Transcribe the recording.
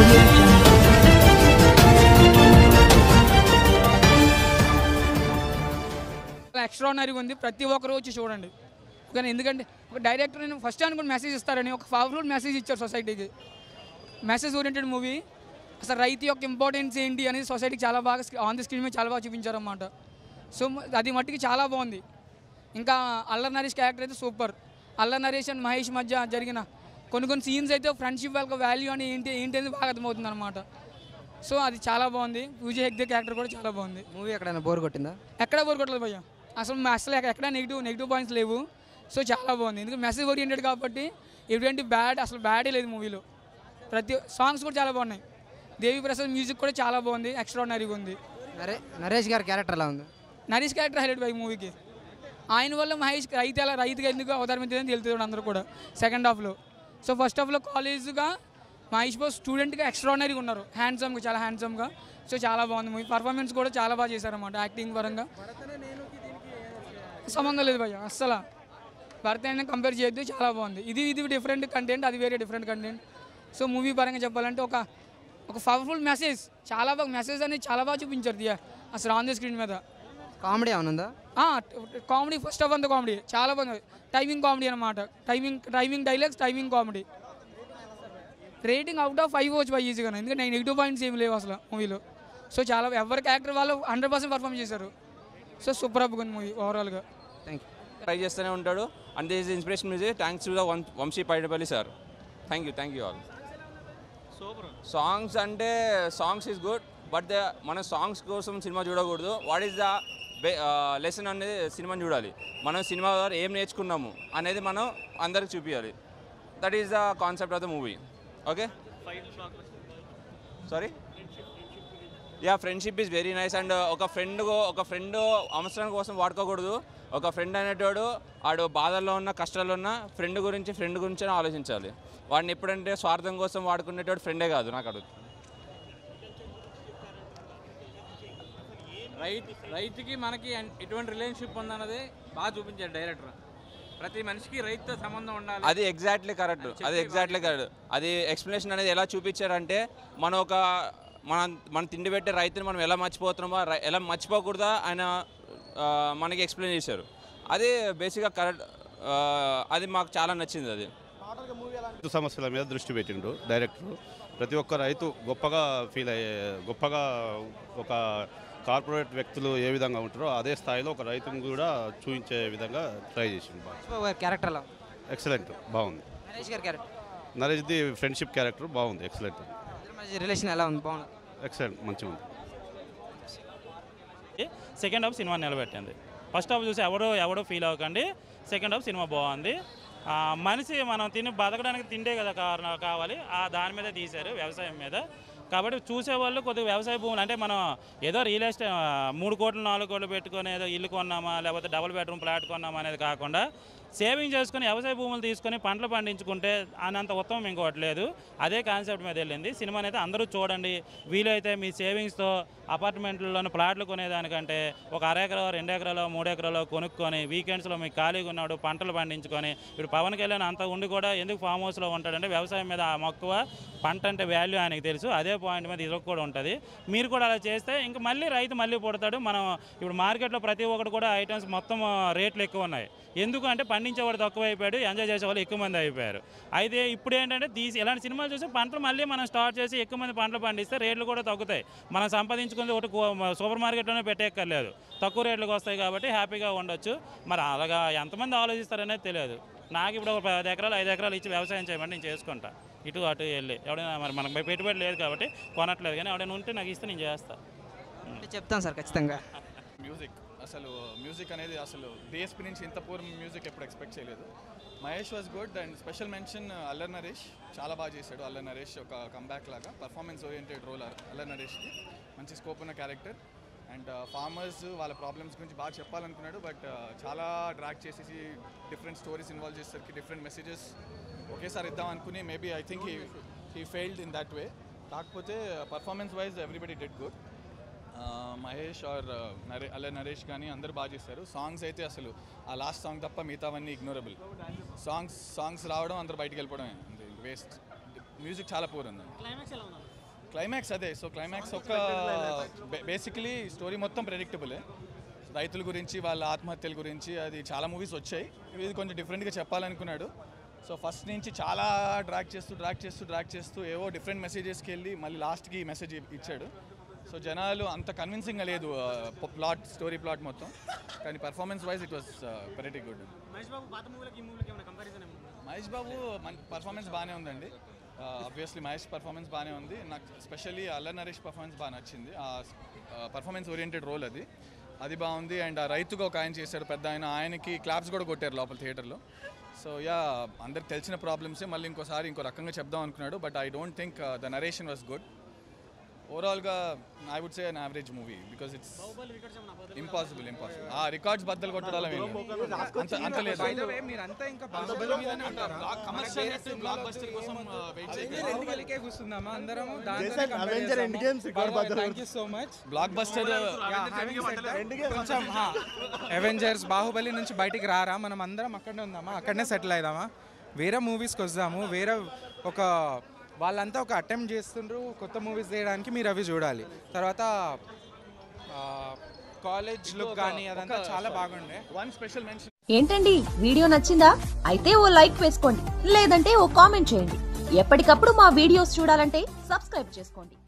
audio jungle. ఎక్స్ట్రానరీగా ఉంది ప్రతి ఒక్కరు వచ్చి చూడండి కానీ ఎందుకంటే ఒక డైరెక్టర్ నేను ఫస్ట్ అనుకుని మెసేజ్ ఇస్తారని ఒక పవర్ఫుల్ మెసేజ్ ఇచ్చారు సొసైటీకి మెసేజ్ ఓరియంటెడ్ మూవీ అసలు రైతు యొక్క ఇంపార్టెన్స్ ఏంటి అనేది సొసైటీకి చాలా బాగా ఆన్ ది స్క్రీన్ మీద చాలా బాగా చూపించారన్నమాట సో అది మట్టుకి చాలా బాగుంది ఇంకా అల్లర్ నరేష్ క్యారెక్టర్ అయితే సూపర్ అల్లర్ నరేష్ అండ్ మహేష్ మధ్య జరిగిన కొన్ని కొన్ని సీన్స్ అయితే ఫ్రెండ్షిప్ యొక్క వాల్యూ అని ఏంటి ఏంటి అనేది బాగా అర్థమవుతుంది అనమాట సో అది చాలా బాగుంది విజయ్ హెగ్దే క్యారెక్టర్ కూడా చాలా బాగుంది మూవీ ఎక్కడైనా బోర్ కొట్టిందా ఎక్కడ బోర్ కొట్టలేదు భయ్య అసలు మ- అసలు ఎక్క- ఎక్కడ నెగిటివ్ నెగిటివ్ పాయింట్స్ లేవు సో చాలా బాగుంది ఎందుకంటే మెసేజ్ ఓరియంటెడ్ కాబట్టి ఎటువంటి బ్యాడ్ అసలు బ్యాడే లేదు మూవీలో ప్రతి సాంగ్స్ కూడా చాలా బాగున్నాయి దేవి ప్రసాద్ మ్యూజిక్ కూడా చాలా బాగుంది ఎక్స్ట్రాడినరీగా ఉంది నరే నరేష్ గారి క్యారెక్టర్ ఎలా ఉంది నరేష్ క్యారెక్టర్ హైలైట్ బై మూవీకి ఆయన వల్ల మహేష్ రైతు ఎలా రైతుగా ఎందుకు అవతరించిందని తెలుస్తుంది అందరూ కూడా సెకండ్ హాఫ్లో సో ఫస్ట్ హాఫ్లో కాలేజ్గా మహేష్ బాబు స్టూడెంట్గా ఎక్స్ట్రాడినరీగా ఉన్నారు హ్యాండ్సమ్గా చాలా హ్యాండ్సమ్గా సో చాలా బాగుంది మూవీ పర్ఫార్మెన్స్ కూడా చాలా బాగా చేశారన్నమాట యాక్టింగ్ పరంగా సంబంధం లేదు భయ్య అస్సలు భరత్ అయినా కంపేర్ చేయొద్దు చాలా బాగుంది ఇది ఇది డిఫరెంట్ కంటెంట్ అది వేరే డిఫరెంట్ కంటెంట్ సో మూవీ పరంగా చెప్పాలంటే ఒక ఒక పవర్ఫుల్ మెసేజ్ చాలా బాగా మెసేజ్ అనేది చాలా బాగా చూపించారు దియా అసలు ఆన్ ది స్క్రీన్ మీద కామెడీ ఏమైనా ఉందా కామెడీ ఫస్ట్ ఆఫ్ అంత కామెడీ చాలా బాగుంది టైమింగ్ కామెడీ అనమాట timing timing dialogues timing comedy rating out of five వచ్చి బాగా ఈజీగా ఎందుకంటే నెగిటివ్ పాయింట్స్ ఏమి లేవు అసలు మూవీలో సో చాలా ఎవరికి యాక్టర్ వాళ్ళు హండ్రెడ్ పర్సెంట్ పర్ఫామ్ చేశారు సో సూపర్ అప్ ఉంది మూవీ ఓవరాల్గా థ్యాంక్ యూ ట్రై చేస్తూనే ఉంటాడు and this inspiration music thanks to the Vamsi Paidipalli sir thank you thank you all songs అంటే songs is good but the మన సాంగ్స్ కోసం సినిమా చూడకూడదు వాట్ ఈస్ ద లెసన్ అనేది సినిమాని చూడాలి మనం సినిమా ద్వారా ఏం నేర్చుకున్నాము అనేది మనం అందరికి చూపించాలి that is the concept of the movie okay sorry ya friendship is very nice and ఒక ఫ్రెండ్ ఒక ఫ్రెండ్ అవసరం కోసం వాడుకోకూడదు ఒక ఫ్రెండ్ అనేటోడు ఆడు బాధల్లో ఉన్న కష్టాల్లో ఉన్న ఫ్రెండ్ గురించి ఫ్రెండ్ గురించి ఆలోచించాలి వాడిని ఎప్పుడంటే స్వార్థం కోసం వాడుకునేటోడు ఫ్రెండే కాదు నాకు అడుగు రైట్ రైతుకి మనకి ఎన్- ఎటువంటి రిలేషన్షిప్ ఉందన్నది బాగా చూపించాడు డైరెక్టర్ ప్రతి మనిషికి రైతుతో సంబంధం ఉండాలి అది ఎగ్జాక్ట్లీ కరెక్ట్ అది ఎగ్జాక్ట్లీ కరెక్ట్ అది ఎక్స్ప్లెనేషన్ అనేది ఎలా చూపించారంటే మనం ఒక మన మన తిండి పెట్టే రైతుని మనం ఎలా మర్చిపోతున్నామో రై- ఎలా మర్చిపోకూడదా ఆయన ఆ, మనకి ఎక్స్ప్లెయిన్ చేశారు అది బేసిక్గా కరెక్ట్ అది మాకు చాలా నచ్చింది అది రైతు సమస్యల మీద దృష్టి పెట్టిండు డైరెక్టర్ ప్రతి ఒక్క రైతు గొప్పగా ఫీల్ అయ్యే గొప్పగా ఒక కార్పొరేట్ వ్యక్తులు ఏ విధంగా ఉంటారో అదే స్థాయిలో ఒక రైతును కూడా చూపించే విధంగా ట్రై చేసిండు బాగా బాబు గారి క్యారెక్టర్ ఎలా ఉంది ఎక్సలెంట్ బాగుంది నరేష్ గారి క్యారెక్టర్ నరేష్ది ఫ్రెండ్షిప్ క్యారెక్టర్ బాగుంది ఎక్సలెంట్ ఇద్దరి మధ్య రిలేషన్ ఎలా ఉంది బాగుంది ఎక్సలెంట్ మంచిగా ఉంది సెకండ్ హాఫ్ సినిమా నిలబెట్టింది ఫస్ట్ హాఫ్ చూసి ఎవడో ఎవడో ఫీల్ అవ్వకండి సెకండ్ హాఫ్ సినిమా బాగుంది ఆ, మనిషి మనం తిని బతకడానికి తిండే కదా కారణం కావాలి ఆ దాని మీద తీశారు వ్యవసాయం మీద కాబట్టి చూసేవాళ్ళు కొద్దిగా వ్యవసాయ భూములు అంటే మనం ఏదో రియల్ ఎస్టేట్ మూడు కోట్లు నాలుగు కోట్లు పెట్టుకొని ఏదో ఇల్లు కొన్నామా లేకపోతే డబుల్ బెడ్రూమ్ ఫ్లాట్ కొన్నామా అనేది కాకుండా సేవింగ్ చేసుకుని వ్యవసాయ భూములు తీసుకొని పంటలు పండించుకుంటే అనంత ఉత్తమం ఇంకోటి లేదు అదే కాన్సెప్ట్ మీద వెళ్ళింది సినిమాని అయితే అందరూ చూడండి వీలైతే మీ సేవింగ్స్తో అపార్ట్మెంట్లలోని ప్లాట్లు కొనేదానికంటే ఒక అర ఎకరా రెండు ఎకరాలో మూడు ఎకరాలో కొనుక్కొని వీకెండ్స్లో మీకు ఖాళీగా ఉన్నాడు పంటలు పండించుకొని ఇప్పుడు పవన్ కళ్యాణ్ అంత ఉండి కూడా ఎందుకు ఫామ్ హౌస్లో ఉంటాడంటే వ్యవసాయం మీద ఆ మక్కువ పంట అంటే వాల్యూ ఆయనకి తెలుసు అదే పాయింట్ మీద ఇది కూడా ఉంటుంది మీరు కూడా అలా చేస్తే ఇంకా మళ్ళీ రైతు మళ్ళీ పుడతాడు మనం ఇప్పుడు మార్కెట్లో ప్రతి ఒక్కటి కూడా ఐటమ్స్ మొత్తం రేట్లు ఎక్కువ ఉన్నాయి ఎందుకు అంటే పండించేవాడు తక్కువ అయిపోయాడు ఎంజాయ్ చేసేవాళ్ళు ఎక్కువ మంది అయిపోయారు అయితే ఇప్పుడు ఏంటంటే తీసి ఇలాంటి సినిమాలు చూసి పంటలు మళ్ళీ మనం స్టార్ట్ చేసి ఎక్కువ మంది పంటలు పండిస్తే రేట్లు కూడా తగ్గుతాయి మనం సంపాదించుకుంది ఒకటి కో- సూపర్ మార్కెట్లోనే పెట్టేక్కర్లేదు తక్కువ రేట్లకు వస్తాయి కాబట్టి హ్యాపీగా ఉండొచ్చు మరి అలాగా ఎంతమంది ఆలోచిస్తారనేది తెలియదు నాకు ఇప్పుడు ఒక పది ఎకరాలు ఐదు ఎకరాలు ఇచ్చి వ్యవసాయం చేయమంటే నేను చేసుకుంటా ఇటు అటు వెళ్ళి ఎవడైనా మరి మనకు పెట్టుబడి లేదు కాబట్టి కొనట్లేదు కానీ ఎవడైనా ఉంటే నాకు ఇస్తే నేను చేస్తాను అంటే చెప్తాను సార్ ఖచ్చితంగా మ్యూజిక్ అసలు మ్యూజిక్ అనేది అసలు డిఎస్పీ నుంచి ఇంత పూర్ మ్యూజిక్ ఎప్పుడు ఎక్స్పెక్ట్ చేయలేదు Mahesh was good and special mention Allari Naresh చాలా బాగా చేశాడు అల్లర్ నరేష్ ఒక కంబ్యాక్ లాగా పర్ఫార్మెన్స్ ఓరియంటెడ్ రోల్ అల్లర్ నరేష్కి మంచి స్కోప్ ఉన్న క్యారెక్టర్ అండ్ ఫార్మర్స్ వాళ్ళ ప్రాబ్లమ్స్ గురించి బాగా చెప్పాలనుకున్నాడు బట్ చాలా డ్రాక్ చేసేసి డిఫరెంట్ స్టోరీస్ ఇన్వాల్వ్ చేసేసరికి డిఫరెంట్ మెసేజెస్ ఒకేసారి ఇద్దాం అనుకుని maybe I think he he failed in that way కాకపోతే performance wise everybody did good Mahesh or నరే అలా నరేష్ కానీ అందరూ బాగా చేశారు సాంగ్స్ అయితే అసలు ఆ లాస్ట్ సాంగ్ తప్ప మిగతావన్నీ ఇగ్నోరబుల్ సాంగ్స్ సాంగ్స్ రావడం అందరూ బయటికి వెళ్ళిపోవడమే అంతే వేస్ట్ మ్యూజిక్ చాలా పూర్ ఉందండి క్లైమాక్స్ అదే సో క్లైమాక్స్ ఒక బేసికలీ స్టోరీ మొత్తం ప్రెడిక్టబులే రైతుల గురించి వాళ్ళ ఆత్మహత్యల గురించి అది చాలా మూవీస్ వచ్చాయి ఇది కొంచెం డిఫరెంట్గా చెప్పాలనుకున్నాడు సో ఫస్ట్ నుంచి చాలా డ్రాక్ చేస్తూ డ్రాక్ చేస్తూ డ్రాక్ చేస్తూ ఏవో డిఫరెంట్ మెసేజెస్కి వెళ్ళి మళ్ళీ లాస్ట్కి ఈ మెసేజ్ ఇచ్చాడు సో జనాలు అంత కన్విన్సింగ్గా లేదు ప్లాట్ స్టోరీ ప్లాట్ మొత్తం కానీ performance wise it was very good Mahesh Babu మన పర్ఫార్మెన్స్ బాగానే ఉందండి ఆబ్వియస్లీ మహేష్ పర్ఫార్మెన్స్ బాగానే ఉంది నాకు స్పెషల్లీ అల్లర్ నరేష్ పర్ఫార్మెన్స్ బాగా నచ్చింది ఆ పర్ఫార్మెన్స్ ఓరియంటెడ్ రోల్ అది అది బాగుంది అండ్ ఆ రైతుగా ఒక ఆయన చేశాడు పెద్ద ఆయన ఆయనకి క్లాప్స్ కూడా కొట్టారు లోపల థియేటర్లో సో యా అందరికి తెలిసిన ప్రాబ్లమ్సే మళ్ళీ ఇంకోసారి ఇంకో రకంగా చెప్దాం అనుకున్నాడు but I don't think the narration was good ఓవరాల్గా I would say an average movie because it's impossible impossible ఆ రికార్డ్స్ బద్దలు కొట్టడాల అంత అంత లేదు మీరంతా ఇంకా కమర్షియల్ బ్లాక్ బస్టర్ కోసం వెయిట్ చేయాలి ఎందుకు కూర్చుందామా అందరము thank you so much blockbuster కొంచెం అవెంజర్స్ బాహుబలి నుంచి బయటికి రారా మనం అందరం అక్కడనే ఉందామా అక్కడనే సెటిల్ అవుదామా వేరే మూవీస్కి వద్దాము వేరే ఒక వాళ్ళంతా ఒక అటెంప్ట్ చేస్తుండ్రు కొత్త మూవీస్ చేయడానికి మీరు అవి చూడాలి తర్వాత కాలేజ్ లుక్ కానీ అదంతా చాలా బాగుండే వన్ స్పెషల్ మెన్షన్ ఏంటండి వీడియో నచ్చిందా అయితే ఓ లైక్ వేసుకోండి లేదంటే ఓ కామెంట్ చేయండి ఎప్పటికప్పుడు మా వీడియోస్ చూడాలంటే సబ్స్క్రైబ్ చేసుకోండి